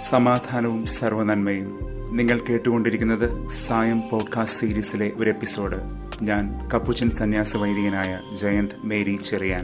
സമാധാനവും സർവനന്മയും നിങ്ങൾ കേട്ടുകൊണ്ടിരിക്കുന്നത് സായം പോഡ്കാസ്റ്റ് സീരീസിലെ ഒരു എപ്പിസോഡ് ഞാൻ കപ്പുച്ചൻ സന്യാസ വൈദികനായ ജയന്ത് മേരി ചെറിയാൻ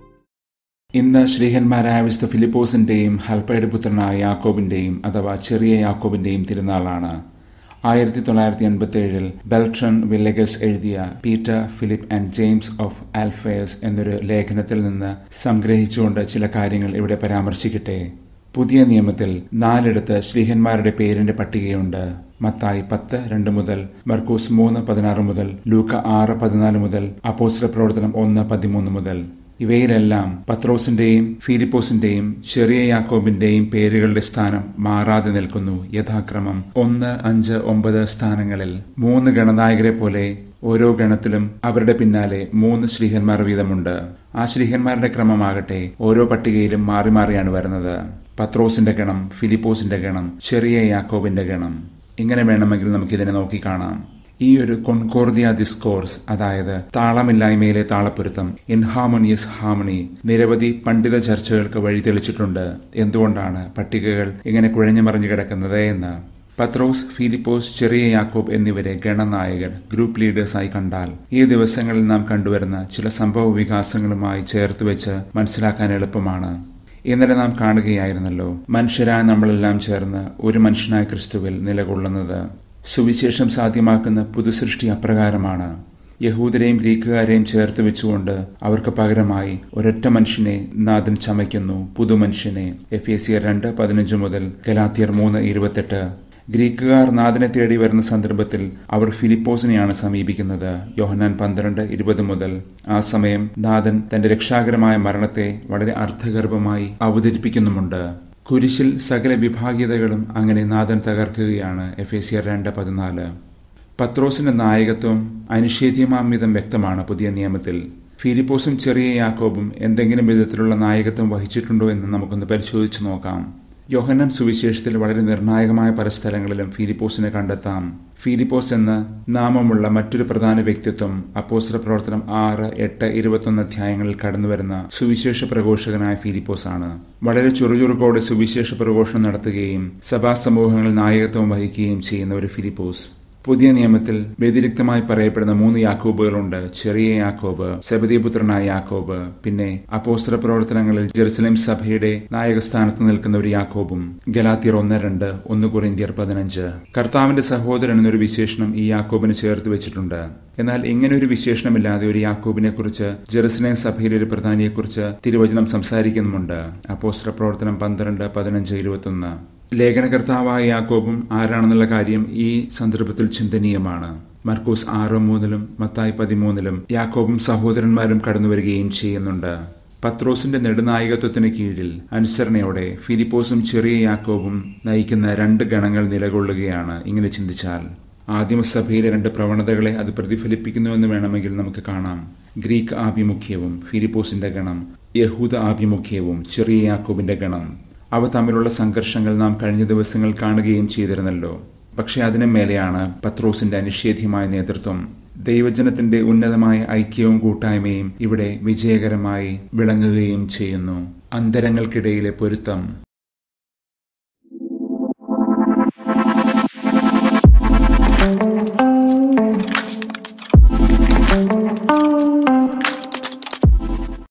ഇന്ന് ശ്രീഹന്മാരായ വിശുദ്ധ ഫിലിപ്പോസിന്റെയും ഹൽപ്പയുടെ പുത്രനായ യാക്കോബിന്റെയും അഥവാ ചെറിയ യാക്കോബിന്റെയും തിരുനാളാണ് ആയിരത്തി തൊള്ളായിരത്തി എൺപത്തി ഏഴിൽ ബെൽട്രൺ വില്ലഗസ് എഴുതിയ Peter Philip and James of Alphaeus എന്നൊരു ലേഖനത്തിൽ നിന്ന് സംഗ്രഹിച്ചുകൊണ്ട് ചില കാര്യങ്ങൾ ഇവിടെ പരാമർശിക്കട്ടെ പുതിയ നിയമത്തിൽ നാലിടത്ത് ശ്രീഹന്മാരുടെ പേരിന്റെ പട്ടികയുണ്ട് മത്തായി പത്ത് രണ്ട് മുതൽ മർക്കൂസ് മൂന്ന് പതിനാറ് മുതൽ ലൂക്ക ആറ് പതിനാല് മുതൽ അപ്പോസ്റ്റർ പ്രവർത്തനം ഒന്ന് പതിമൂന്ന് മുതൽ ഇവയിലെല്ലാം പത്രോസിന്റെയും ഫിലിപ്പോസിന്റെയും ചെറിയ യാക്കോബിന്റെയും പേരുകളുടെ സ്ഥാനം മാറാതെ നിൽക്കുന്നു യഥാക്രമം ഒന്ന് അഞ്ച് ഒമ്പത് സ്ഥാനങ്ങളിൽ മൂന്ന് ഗണനായകരെ പോലെ ഓരോ ഗണത്തിലും അവരുടെ പിന്നാലെ മൂന്ന് ശ്രീഹന്മാർ വീതമുണ്ട് ആ ശ്രീഹന്മാരുടെ ക്രമമാകട്ടെ ഓരോ പട്ടികയിലും മാറി മാറിയാണ് വരുന്നത് പത്രോസിന്റെ ഗണം ഫിലിപ്പോസിന്റെ ഗണം ചെറിയ യാക്കോബിന്റെ ഗണം ഇങ്ങനെ വേണമെങ്കിൽ നമുക്കിതിനെ നോക്കിക്കാണാം ഈ ഒരു കൊൺകോർദിയ ഡിസ്കോഴ്സ് അതായത് താളമില്ലായ്മയിലെ താളപ്പൊരുത്തം ഇൻഹാർമോണിയസ് ഹാർമണി നിരവധി പണ്ഡിത ചർച്ചകൾക്ക് വഴി തെളിച്ചിട്ടുണ്ട് എന്തുകൊണ്ടാണ് പട്ടികകൾ ഇങ്ങനെ കുഴഞ്ഞു മറിഞ്ഞു കിടക്കുന്നത് എന്ന് പത്രോസ് ഫിലിപ്പോസ് ചെറിയ യാക്കോബ് എന്നിവരെ ഗണനായകർ ഗ്രൂപ്പ് ലീഡേഴ്സായി കണ്ടാൽ ഈ ദിവസങ്ങളിൽ നാം കണ്ടുവരുന്ന ചില സംഭവ വികാസങ്ങളുമായി ചേർത്ത് വെച്ച് മനസ്സിലാക്കാൻ എളുപ്പമാണ് ഇന്നലെ നാം കാണുകയായിരുന്നല്ലോ മനുഷ്യരായ നമ്മളെല്ലാം ചേർന്ന് ഒരു മനുഷ്യനായ ക്രിസ്തുവിൽ നിലകൊള്ളുന്നത് സുവിശേഷം സാധ്യമാക്കുന്ന പുതുസൃഷ്ടി അപ്രകാരമാണ് യഹൂദരെയും ഗ്രീക്കുകാരെയും ചേർത്ത് വെച്ചുകൊണ്ട് അവർക്ക് പകരമായി ഒരൊറ്റ മനുഷ്യനെ നാഥൻ ചമയ്ക്കുന്നു പുതുമനുഷ്യനെ എഫ് എ സിയർ രണ്ട് പതിനഞ്ച് മുതൽ ഗലാത്തിയർ മൂന്ന് ഇരുപത്തെട്ട് ഗ്രീക്കുകാർ നാഥനെ തേടി വരുന്ന സന്ദർഭത്തിൽ അവർ ഫിലിപ്പോസിനെയാണ് സമീപിക്കുന്നത് യോഹനാൻ പന്ത്രണ്ട് ഇരുപത് മുതൽ ആ സമയം നാഥൻ തന്റെ രക്ഷാകരമായ മരണത്തെ വളരെ അർത്ഥഗർഭമായി അവതരിപ്പിക്കുന്നുമുണ്ട് കുരിശിൽ സകല വിഭാഗീയതകളും അങ്ങനെ നാഥൻ തകർക്കുകയാണ് എഫ് എ സിയർ രണ്ട് പതിനാല് പത്രോസിന്റെ നായകത്വം അനിഷേധ്യമാംവിധം വ്യക്തമാണ് പുതിയ നിയമത്തിൽ ഫിലിപ്പോസും ചെറിയ യാക്കോബും എന്തെങ്കിലും വിധത്തിലുള്ള നായകത്വം വഹിച്ചിട്ടുണ്ടോ എന്ന് നമുക്കൊന്ന് പരിശോധിച്ചു നോക്കാം യോഹന്നൻ സുവിശേഷത്തിൽ വളരെ നിർണായകമായ പല സ്ഥലങ്ങളിലും ഫിലിപ്പോസിനെ കണ്ടെത്താം ഫിലിപ്പോസ് എന്ന നാമമുള്ള മറ്റൊരു പ്രധാന വ്യക്തിത്വം അപ്പോസ്ത്ര പ്രവർത്തനം ആറ് എട്ട് ഇരുപത്തൊന്ന് അധ്യായങ്ങളിൽ കടന്നുവരുന്ന സുവിശേഷ പ്രഘോഷകനായ ഫിലിപ്പോസ് ആണ് വളരെ ചുറുചുറുക്കോടെ സുവിശേഷ പ്രഘോഷണം നടത്തുകയും സഭാ സമൂഹങ്ങളിൽ നായകത്വം വഹിക്കുകയും ചെയ്യുന്ന ഒരു ഫിലിപ്പോസ് പുതിയ നിയമത്തിൽ വ്യതിരിക്തമായി പറയപ്പെടുന്ന മൂന്ന് യാക്കോബുകളുണ്ട് ചെറിയ യാക്കോബ് സബദീപുത്രനായ യാക്കോബ് പിന്നെ അപ്പോസ്ത്ര പ്രവർത്തനങ്ങളിൽ ജെറുസലേം സഭയുടെ നായകസ്ഥാനത്ത് നിൽക്കുന്ന ഒരു യാക്കോബും ഗലാത്തിയർ ഒന്ന് രണ്ട് ഒന്ന് കുറിന്തിയർ പതിനഞ്ച് കർത്താവിന്റെ സഹോദരൻ എന്നൊരു വിശേഷണം ഈ യാക്കോബിന് ചേർത്ത് വെച്ചിട്ടുണ്ട് എന്നാൽ ഇങ്ങനെ ഒരു വിശേഷണമില്ലാതെ ഒരു യാക്കോബിനെ കുറിച്ച് ജെറുസലേം സഭയിലെ ഒരു പ്രധാനിയെക്കുറിച്ച് തിരുവചനം സംസാരിക്കുന്നുമുണ്ട് അപ്പോസ്ത്ര പ്രവർത്തനം പന്ത്രണ്ട് പതിനഞ്ച് ഇരുപത്തൊന്ന് ലേഖനകർത്താവായ യാക്കോബും ആരാണെന്നുള്ള കാര്യം ഈ സന്ദർഭത്തിൽ ചിന്തനീയമാണ് മർക്കൂസ് ആറ് മൂന്നിലും മത്തായി പതിമൂന്നിലും യാക്കോബും സഹോദരന്മാരും കടന്നുവരികയും ചെയ്യുന്നുണ്ട് പത്രോസിന്റെ നെടുനായകത്വത്തിന് കീഴിൽ അനുസരണയോടെ ഫിലിപ്പോസും ചെറിയ യാക്കോബും നയിക്കുന്ന രണ്ട് ഗണങ്ങൾ നിലകൊള്ളുകയാണ് ഇങ്ങനെ ചിന്തിച്ചാൽ ആദിമസഭയിലെ രണ്ട് പ്രവണതകളെ അത് പ്രതിഫലിപ്പിക്കുന്നുവെന്ന് വേണമെങ്കിൽ നമുക്ക് കാണാം ഗ്രീക്ക് ആഭിമുഖ്യവും ഫിലിപ്പോസിന്റെ ഗണം യഹൂദ ആഭിമുഖ്യവും ചെറിയ യാക്കോബിന്റെ ഗണം അവ തമ്മിലുള്ള സംഘർഷങ്ങൾ നാം കഴിഞ്ഞ ദിവസങ്ങൾ കാണുകയും ചെയ്തിരുന്നല്ലോ പക്ഷെ അതിനു മേലെയാണ് പത്രോസിന്റെ അനിഷേധ്യമായ നേതൃത്വം ദൈവജനത്തിന്റെ ഉന്നതമായ ഐക്യവും കൂട്ടായ്മയും ഇവിടെ വിജയകരമായി വിളങ്ങുകയും ചെയ്യുന്നു അന്തരങ്ങൾക്കിടയിലെ പൊരുത്തം